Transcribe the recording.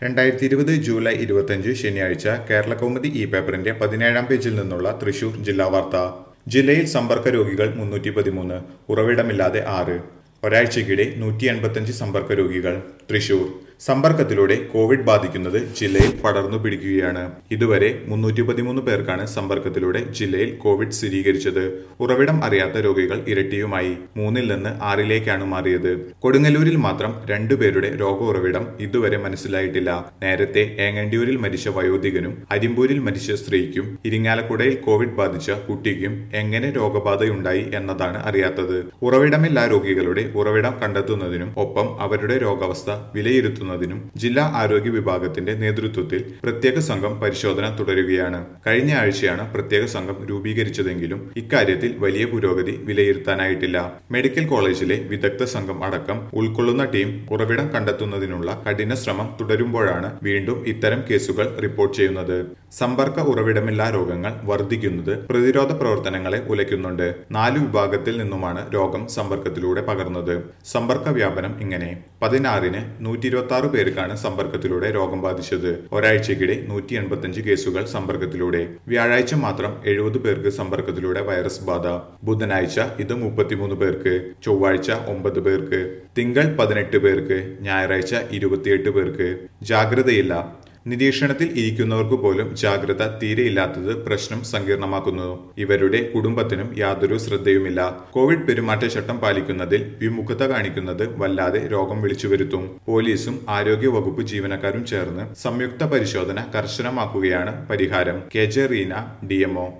രണ്ടായിരത്തി ഇരുപത് ജൂലൈ ഇരുപത്തഞ്ച് ശനിയാഴ്ച കേരള കൗമുദി ഇ പേപ്പറിന്റെ പതിനേഴാം പേജിൽ നിന്നുള്ള തൃശൂർ ജില്ലാ വാർത്ത ജില്ലയിൽ സമ്പർക്ക രോഗികൾ മുന്നൂറ്റി പതിമൂന്ന് ഉറവിടമില്ലാതെ ആറ് ഒരാഴ്ചക്കിടെ നൂറ്റി എൺപത്തഞ്ച് സമ്പർക്ക രോഗികൾ തൃശൂർ സമ്പർക്കത്തിലൂടെ കോവിഡ് ബാധിക്കുന്നത് ജില്ലയിൽ പടർന്നു പിടിക്കുകയാണ് ഇതുവരെ മുന്നൂറ്റി പതിമൂന്ന് പേർക്കാണ് സമ്പർക്കത്തിലൂടെ ജില്ലയിൽ കോവിഡ് സ്ഥിരീകരിച്ചത് ഉറവിടം അറിയാത്ത രോഗികൾ ഇരട്ടിയുമായി മൂന്നിൽ നിന്ന് ആറിലേക്കാണ് മാറിയത് കൊടുങ്ങല്ലൂരിൽ മാത്രം രണ്ടു പേരുടെ രോഗ ഉറവിടം ഇതുവരെ മനസ്സിലായിട്ടില്ല നേരത്തെ ഏങ്ങണ്ടിയൂരിൽ മരിച്ച വയോധികനും അരിമ്പൂരിൽ മരിച്ച സ്ത്രീക്കും ഇരിങ്ങാലക്കുടയിൽ കോവിഡ് ബാധിച്ച കുട്ടിക്കും എങ്ങനെ രോഗബാധയുണ്ടായി എന്നതാണ് അറിയാത്തത് ഉറവിടമില്ലാ രോഗികളുടെ ഉറവിടം കണ്ടെത്തുന്നതിനും ഒപ്പം അവരുടെ രോഗാവസ്ഥ വിലയിരുത്തുന്നതിനും ജില്ലാ ആരോഗ്യ വിഭാഗത്തിന്റെ നേതൃത്വത്തിൽ പ്രത്യേക സംഘം പരിശോധന തുടരുകയാണ് കഴിഞ്ഞ ആഴ്ചയാണ് പ്രത്യേക സംഘം രൂപീകരിച്ചതെങ്കിലും ഇക്കാര്യത്തിൽ വലിയ പുരോഗതി വിലയിരുത്താനായിട്ടില്ല മെഡിക്കൽ കോളേജിലെ വിദഗ്ധ സംഘം അടക്കം ഉൾക്കൊള്ളുന്ന ടീം ഉറവിടം കണ്ടെത്തുന്നതിനുള്ള കഠിന ശ്രമം തുടരുമ്പോഴാണ് വീണ്ടും ഇത്തരം കേസുകൾ റിപ്പോർട്ട് ചെയ്യുന്നത് സമ്പർക്ക ഉറവിടമില്ലാ രോഗങ്ങൾ വർദ്ധിക്കുന്നത് പ്രതിരോധ പ്രവർത്തനങ്ങളെ ഉലയ്ക്കുന്നുണ്ട് നാലു വിഭാഗത്തിൽ നിന്നുമാണ് രോഗം സമ്പർക്കത്തിലൂടെ പകർന്നത് സമ്പർക്ക വ്യാപനം ഇങ്ങനെ പതിനാറിന് നൂറ്റി ഇരുപത്തി ആറ് പേർക്കാണ് സമ്പർക്കത്തിലൂടെ രോഗം ബാധിച്ചത് ഒരാഴ്ചക്കിടെ നൂറ്റി എൺപത്തഞ്ച് കേസുകൾ സമ്പർക്കത്തിലൂടെ വ്യാഴാഴ്ച മാത്രം എഴുപത് പേർക്ക് സമ്പർക്കത്തിലൂടെ വൈറസ് ബാധ ബുധനാഴ്ച ഇത് മുപ്പത്തിമൂന്ന് പേർക്ക് ചൊവ്വാഴ്ച ഒമ്പത് പേർക്ക് തിങ്കൾ പതിനെട്ട് പേർക്ക് ഞായറാഴ്ച ഇരുപത്തിയെട്ട് പേർക്ക് ജാഗ്രതയില്ല നിരീക്ഷണത്തിൽ ഇരിക്കുന്നവർക്ക് പോലും ജാഗ്രത തീരെയില്ലാത്തത് പ്രശ്നം സങ്കീർണമാക്കുന്നു ഇവരുടെ കുടുംബത്തിനും യാതൊരു ശ്രദ്ധയുമില്ല കോവിഡ് പെരുമാറ്റച്ചട്ടം പാലിക്കുന്നതിൽ വിമുഖത കാണിക്കുന്നത് വല്ലാതെ രോഗം വിളിച്ചു വരുത്തും പോലീസും ആരോഗ്യ വകുപ്പ് ജീവനക്കാരും ചേർന്ന് സംയുക്ത പരിശോധന കർശനമാക്കുകയാണ് പരിഹാരം കെ ജെ റീന ഡി